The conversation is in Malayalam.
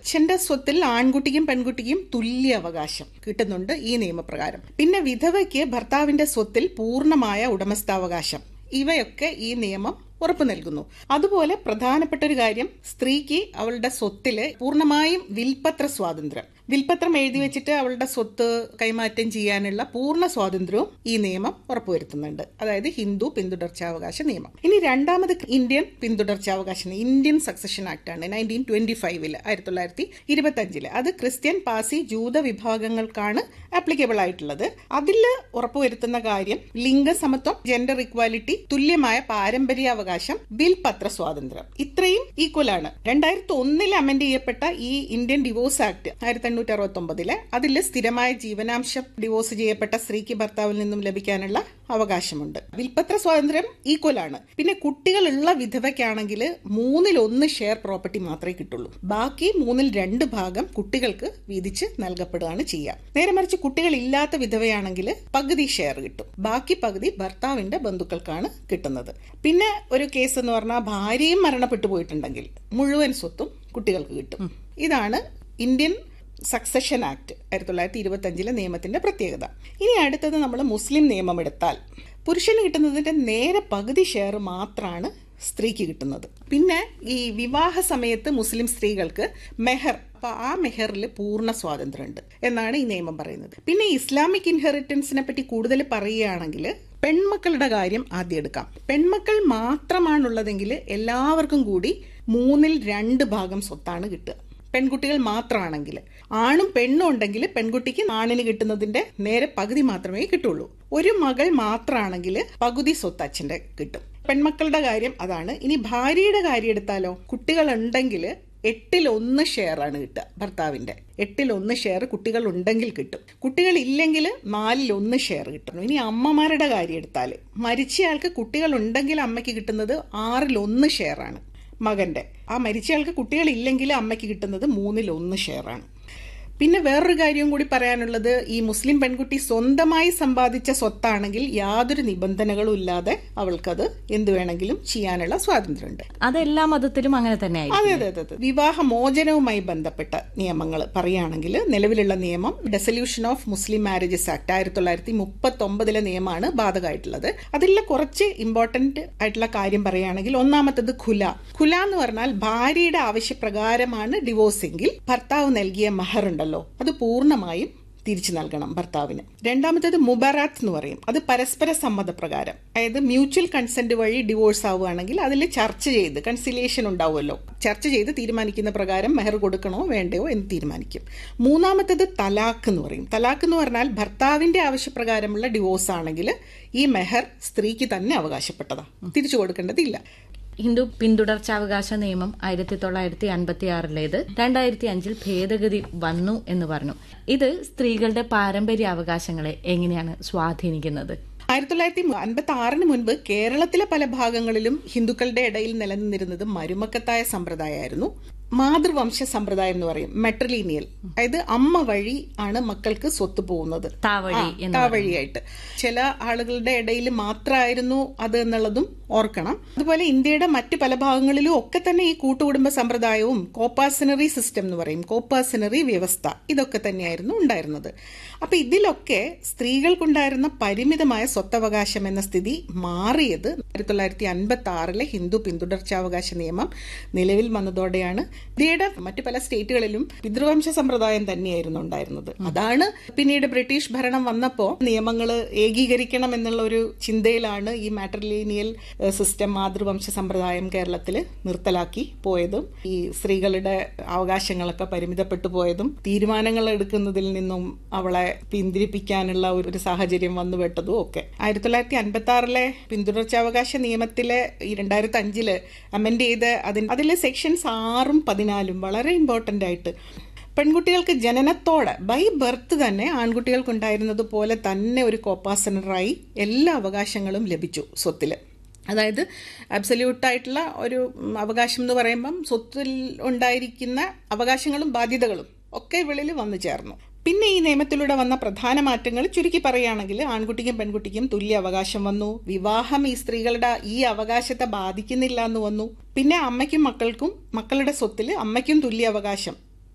അച്ഛന്റെ സ്വത്തിൽ ആൺകുട്ടിക്കും പെൺകുട്ടിക്കും തുല്യ അവകാശം കിട്ടുന്നുണ്ട് ഈ നിയമപ്രകാരം പിന്നെ വിധവയ്ക്ക് ഭർത്താവിന്റെ സ്വത്തിൽ പൂർണ്ണമായ ഉടമസ്ഥാവകാശം ഇവയൊക്കെ ഈ നിയമം ഉറപ്പു നൽകുന്നു അതുപോലെ പ്രധാനപ്പെട്ട ഒരു കാര്യം സ്ത്രീക്ക് അവളുടെ സ്വത്തില് പൂർണ്ണമായും വിൽപത്ര സ്വാതന്ത്ര്യം വിൽപത്രം എഴുതി വെച്ചിട്ട് അവളുടെ സ്വത്ത് കൈമാറ്റം ചെയ്യാനുള്ള പൂർണ്ണ സ്വാതന്ത്ര്യവും ഈ നിയമം ഉറപ്പുവരുത്തുന്നുണ്ട് അതായത് ഹിന്ദു പിന്തുടർച്ചാവകാശ നിയമം ഇനി രണ്ടാമത് ഇന്ത്യൻ പിന്തുടർച്ചാവകാശ നിയമം ഇന്ത്യൻ സക്സഷൻ ആക്ട് ആണ് നയൻറ്റീൻ ട്വന്റി ഫൈവില് ആയിരത്തി തൊള്ളായിരത്തി ഇരുപത്തി അഞ്ചില് അത് ക്രിസ്ത്യൻ പാസി ജൂത വിഭാഗങ്ങൾക്കാണ് ആപ്ലിക്കബിൾ ആയിട്ടുള്ളത് അതിൽ ഉറപ്പുവരുത്തുന്ന കാര്യം ലിംഗസമത്വം ജെൻഡർ ഇക്വാലിറ്റി തുല്യമായ പാരമ്പര്യാവകാശം വിൽപത്ര സ്വാതന്ത്ര്യം ഇത്രയും ഈക്വൽ ആണ് രണ്ടായിരത്തി ഒന്നിൽ അമെന്റ് ചെയ്യപ്പെട്ട ഈ ഇന്ത്യൻ ഡിവോഴ്സ് ആക്ട് ആയിരത്തി എണ്ണൂറ്റി അറുപത്തി ഒമ്പതിലെ അതിൽ സ്ഥിരമായ ജീവനാംശം ഡിവോഴ്സ് ചെയ്യപ്പെട്ട സ്ത്രീക്ക് ഭർത്താവിൽ നിന്നും ലഭിക്കാനുള്ള അവകാശമുണ്ട് വിൽപത്ര സ്വാതന്ത്ര്യം ഈക്വൽ ആണ് പിന്നെ കുട്ടികളുള്ള വിധവയ്ക്കാണെങ്കിൽ മൂന്നിൽ ഒന്ന് ഷെയർ പ്രോപ്പർട്ടി മാത്രമേ കിട്ടുള്ളൂ ബാക്കി മൂന്നിൽ രണ്ട് ഭാഗം കുട്ടികൾക്ക് വീതിച്ച് നൽകപ്പെടുകയാണ് ചെയ്യുക നേരെ മറിച്ച് കുട്ടികളില്ലാത്ത വിധവയാണെങ്കിൽ പകുതി ഷെയർ കിട്ടും ബാക്കി പകുതി ഭർത്താവിന്റെ ബന്ധുക്കൾക്കാണ് കിട്ടുന്നത് പിന്നെ ഒരു കേസ് എന്ന് പറഞ്ഞാൽ ഭാര്യയും മരണപ്പെട്ടു പോയിട്ടുണ്ടെങ്കിൽ മുഴുവൻ സ്വത്തും കുട്ടികൾക്ക് കിട്ടും ഇതാണ് ഇന്ത്യൻ സക്സഷൻ ആക്ട് ആയിരത്തി തൊള്ളായിരത്തി ഇരുപത്തി അഞ്ചിലെ നിയമത്തിന്റെ പ്രത്യേകത ഇനി അടുത്തത് നമ്മൾ മുസ്ലിം നിയമം എടുത്താൽ പുരുഷന് കിട്ടുന്നതിന്റെ നേരെ പകുതി ഷെയർ മാത്രമാണ് സ്ത്രീക്ക് കിട്ടുന്നത് പിന്നെ ഈ വിവാഹ സമയത്ത് മുസ്ലിം സ്ത്രീകൾക്ക് മെഹർ അപ്പൊ ആ മെഹറിൽ പൂർണ്ണ സ്വാതന്ത്ര്യമുണ്ട് എന്നാണ് ഈ നിയമം പറയുന്നത് പിന്നെ ഇസ്ലാമിക് ഇൻഹെറിറ്റൻസിനെ പറ്റി കൂടുതൽ പറയുകയാണെങ്കിൽ പെൺമക്കളുടെ കാര്യം ആദ്യം എടുക്കാം പെൺമക്കൾ മാത്രമാണുള്ളതെങ്കിൽ എല്ലാവർക്കും കൂടി മൂന്നിൽ രണ്ട് ഭാഗം സ്വത്താണ് കിട്ടുക പെൺകുട്ടികൾ മാത്രമാണെങ്കിൽ ആണും പെണ്ണും ഉണ്ടെങ്കിൽ പെൺകുട്ടിക്ക് ആണിന് കിട്ടുന്നതിന്റെ നേരെ പകുതി മാത്രമേ കിട്ടുള്ളൂ ഒരു മകൾ മാത്രമാണെങ്കിൽ പകുതി സ്വത്ത് അച്ഛന്റെ കിട്ടും പെൺമക്കളുടെ കാര്യം അതാണ് ഇനി ഭാര്യയുടെ കാര്യം എടുത്താലോ കുട്ടികൾ ഉണ്ടെങ്കിൽ എട്ടിൽ ഒന്ന് ഷെയർ ആണ് കിട്ടുക ഭർത്താവിന്റെ എട്ടിൽ ഒന്ന് ഷെയർ കുട്ടികൾ ഉണ്ടെങ്കിൽ കിട്ടും കുട്ടികൾ ഇല്ലെങ്കിൽ നാലിൽ ഒന്ന് ഷെയർ കിട്ടണം ഇനി അമ്മമാരുടെ കാര്യം എടുത്താൽ മരിച്ചയാൾക്ക് കുട്ടികൾ ഉണ്ടെങ്കിൽ അമ്മയ്ക്ക് കിട്ടുന്നത് ആറിൽ ഒന്ന് ഷെയർ ആണ് മകന്റെ ആ മരിച്ചയാൾക്ക് കുട്ടികളില്ലെങ്കിൽ അമ്മയ്ക്ക് കിട്ടുന്നത് മൂന്നിൽ ഒന്ന് ഷെയറാണ് പിന്നെ വേറൊരു കാര്യവും കൂടി പറയാനുള്ളത് ഈ മുസ്ലിം പെൺകുട്ടി സ്വന്തമായി സമ്പാദിച്ച സ്വത്താണെങ്കിൽ യാതൊരു നിബന്ധനകളും ഇല്ലാതെ അവൾക്കത് എന്ത് വേണമെങ്കിലും ചെയ്യാനുള്ള സ്വാതന്ത്ര്യമുണ്ട് അതെല്ലാ മതത്തിലും അങ്ങനെ തന്നെ അതെ അതെ അതെ അതെ വിവാഹ മോചനവുമായി ബന്ധപ്പെട്ട നിയമങ്ങൾ പറയുകയാണെങ്കിൽ നിലവിലുള്ള നിയമം dissolution of Muslim marriages act ആയിരത്തി തൊള്ളായിരത്തി മുപ്പത്തി ഒമ്പതിലെ നിയമമാണ് ബാധകമായിട്ടുള്ളത് അതിൽ കുറച്ച് ഇമ്പോർട്ടന്റ് ആയിട്ടുള്ള കാര്യം പറയുകയാണെങ്കിൽ ഒന്നാമത്തത് ഖുല ഖുല എന്ന് പറഞ്ഞാൽ ഭാര്യയുടെ ആവശ്യപ്രകാരമാണ് ഡിവോഴ്സ് എങ്കിൽ ഭർത്താവ് നൽകിയ മഹർ ഉണ്ടല്ലോ അത് പൂർണ്ണമായും തിരിച്ചു നൽകണം ഭർത്താവിന് രണ്ടാമത്തേത് മുബറാത്ത് എന്ന് പറയും അത് പരസ്പര സമ്മതപ്രകാരം അതായത് മ്യൂച്വൽ കൺസെന്റ് വഴി ഡിവോഴ്സ് ആവുകയാണെങ്കിൽ അതിൽ ചർച്ച ചെയ്ത് കൺസിലിയേഷൻ ഉണ്ടാവുമല്ലോ ചർച്ച ചെയ്ത് തീരുമാനിക്കുന്ന പ്രകാരം മെഹർ കൊടുക്കണോ വേണ്ടയോ എന്ന് തീരുമാനിക്കും മൂന്നാമത്തേത് തലാഖ് എന്ന് പറയും തലാഖ് എന്ന് പറഞ്ഞാൽ ഭർത്താവിന്റെ ആവശ്യപ്രകാരമുള്ള ഡിവോഴ്സ് ആണെങ്കിൽ ഈ മെഹർ സ്ത്രീക്ക് തന്നെ അവകാശപ്പെട്ടതാണ് തിരിച്ചു കൊടുക്കേണ്ടതില്ല ഹിന്ദു പിന്തുടർച്ചാവകാശ നിയമം ആയിരത്തി തൊള്ളായിരത്തി അൻപത്തി ആറിലേത് രണ്ടായിരത്തി അഞ്ചിൽ ഭേദഗതി വന്നു എന്ന് പറഞ്ഞു ഇത് സ്ത്രീകളുടെ പാരമ്പര്യ അവകാശങ്ങളെ എങ്ങനെയാണ് സ്വാധീനിക്കുന്നത് ആയിരത്തി തൊള്ളായിരത്തി അൻപത്തി ആറിന് മുൻപ് കേരളത്തിലെ പല ഭാഗങ്ങളിലും ഹിന്ദുക്കളുടെ ഇടയിൽ നിലനിന്നിരുന്നത് മരുമക്കത്തായ സമ്പ്രദായമായിരുന്നു മാതൃവംശ സമ്പ്രദായം എന്ന് പറയും മെട്രലീനിയൽ അതായത് അമ്മ വഴി ആണ് മക്കൾക്ക് സ്വത്ത് പോകുന്നത് താവഴി ആ, താവഴിയായിട്ട് ചില ആളുകളുടെ ഇടയിൽ മാത്രമായിരുന്നു അത് എന്നുള്ളതും ഓർക്കണം അതുപോലെ ഇന്ത്യയുടെ മറ്റ് പല ഭാഗങ്ങളിലും ഒക്കെ തന്നെ ഈ കൂട്ടുകുടുംബ സമ്പ്രദായവും കോപ്പാസിനറി സിസ്റ്റം എന്ന് പറയും കോപ്പാസിനറി വ്യവസ്ഥ ഇതൊക്കെ തന്നെയായിരുന്നു ഉണ്ടായിരുന്നത് അപ്പൊ ഇതിലൊക്കെ സ്ത്രീകൾക്കുണ്ടായിരുന്ന പരിമിതമായ സ്വത്തവകാശം എന്ന സ്ഥിതി മാറിയത് ആയിരത്തി തൊള്ളായിരത്തി അൻപത്തി ആറിലെ ഹിന്ദു പിന്തുടർച്ചാവകാശ നിയമം നിലവിൽ വന്നതോടെയാണ് ഇന്ത്യയുടെ മറ്റു പല സ്റ്റേറ്റുകളിലും പിതൃവംശ സമ്പ്രദായം തന്നെയായിരുന്നു ഉണ്ടായിരുന്നത് അതാണ് പിന്നീട് ബ്രിട്ടീഷ് ഭരണം വന്നപ്പോൾ നിയമങ്ങൾ ഏകീകരിക്കണം എന്നുള്ള ഒരു ചിന്തയിലാണ് ഈ മാട്രിലീനിയൽ സിസ്റ്റം മാതൃവംശ സമ്പ്രദായം കേരളത്തിൽ നിർത്തലാക്കി പോയതും ഈ സ്ത്രീകളുടെ അവകാശങ്ങളൊക്കെ പരിമിതപ്പെട്ടു പോയതും തീരുമാനങ്ങൾ എടുക്കുന്നതിൽ നിന്നും അവളെ പിന്തിരിപ്പിക്കാനുള്ള ഒരു സാഹചര്യം വന്നുപെട്ടതും ഒക്കെ ആയിരത്തി തൊള്ളായിരത്തി അൻപത്തി ആറിലെ പിന്തുടർച്ചാവകാശ നിയമത്തിലെ ഈ രണ്ടായിരത്തി അഞ്ചില് അമെന്റ് ചെയ്ത് അതിന് അതിലെ സെക്ഷൻസ് ആറും പതിനാലും വളരെ ഇമ്പോർട്ടന്റ് ആയിട്ട് പെൺകുട്ടികൾക്ക് ജനനത്തോടെ ബൈ ബർത്ത് തന്നെ ആൺകുട്ടികൾക്കുണ്ടായിരുന്നത് പോലെ തന്നെ ഒരു കോപ്പാസനറായി എല്ലാ അവകാശങ്ങളും ലഭിച്ചു സ്വത്തില് അതായത് അബ്സല്യൂട്ടായിട്ടുള്ള ഒരു അവകാശം എന്ന് പറയുമ്പം സ്വത്തിൽ ഉണ്ടായിരിക്കുന്ന അവകാശങ്ങളും ബാധ്യതകളും ഒക്കെ ഇവളിൽ വന്നു ചേർന്നു പിന്നെ ഈ നിയമത്തിലൂടെ വന്ന പ്രധാന മാറ്റങ്ങൾ ചുരുക്കി പറയുകയാണെങ്കിൽ ആൺകുട്ടിക്കും പെൺകുട്ടിക്കും തുല്യ അവകാശം വന്നു വിവാഹം ഈ സ്ത്രീകളുടെ ഈ അവകാശത്തെ ബാധിക്കുന്നില്ല എന്ന് വന്നു പിന്നെ അമ്മയ്ക്കും മക്കൾക്കും മക്കളുടെ സ്വത്തിൽ അമ്മയ്ക്കും തുല്യ അവകാശം